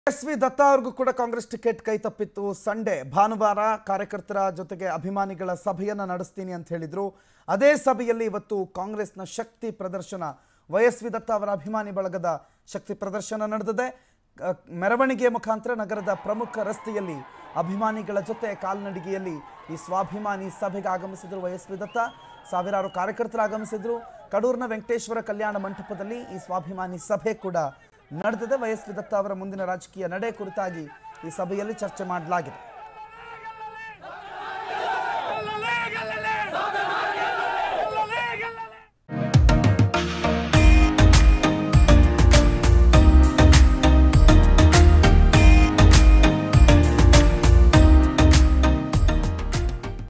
S V ದತ್ತ ಅವ್ರಿಗೂ ಕೂಡ Congress ticket ಕೈ ತಪ್ಪಿತ್ತು ಸಂಡೇ ಭಾನುವಾರ ಕಾರ್ಯಕರ್ತರ ಜೊತೆಗೆ ಅಭಿಮಾನಿಗಳ ಸಭೆಯನ್ನ ನಡೆಸ್ತೀನಿ ಅಂತ ಹೇಳಿದ್ರು ಅದೇ ಸಭೆಯಲ್ಲಿ ಇವತ್ತು ಕಾಂಗ್ರೆಸ್ನ ಶಕ್ತಿ ಪ್ರದರ್ಶನ ವೈ ಎಸ್ ವಿ ದತ್ತ ಅವರ ಅಭಿಮಾನಿ ಬಳಗದ ಶಕ್ತಿ ಪ್ರದರ್ಶನ ನಡೆದಿದೆ ಅಹ್, ಮೆರವಣಿಗೆ ಮುಖಾಂತರ ನಗರದ ಪ್ರಮುಖ ರಸ್ತೆಯಲ್ಲಿ ಅಭಿಮಾನಿಗಳ ಜೊತೆ ಕಾಲ್ನಡಿಗೆಯಲ್ಲಿ ಈ ಸ್ವಾಭಿಮಾನಿ ಸಭೆಗೆ ಆಗಮಿಸಿದ್ರು ವೈ ಎಸ್ ವಿ ದತ್ತ ಸಾವಿರಾರು ಕಾರ್ಯಕರ್ತರು ಆಗಮಿಸಿದ್ರು ಕಡೂರಿನ ವೆಂಕಟೇಶ್ವರ ಕಲ್ಯಾಣ ಮಂಟಪದಲ್ಲಿ ಈ ಸ್ವಾಭಿಮಾನಿ ಸಭೆ ಕೂಡ ನಡೆದಿದೆ ವೈ ಎಸ್ ವಿ ದತ್ತ ಅವರ ಮುಂದಿನ ರಾಜಕೀಯ ನಡೆ ಕುರಿತಾಗಿ ಈ ಸಭೆಯಲ್ಲಿ ಚರ್ಚೆ ಮಾಡಲಾಗಿದೆ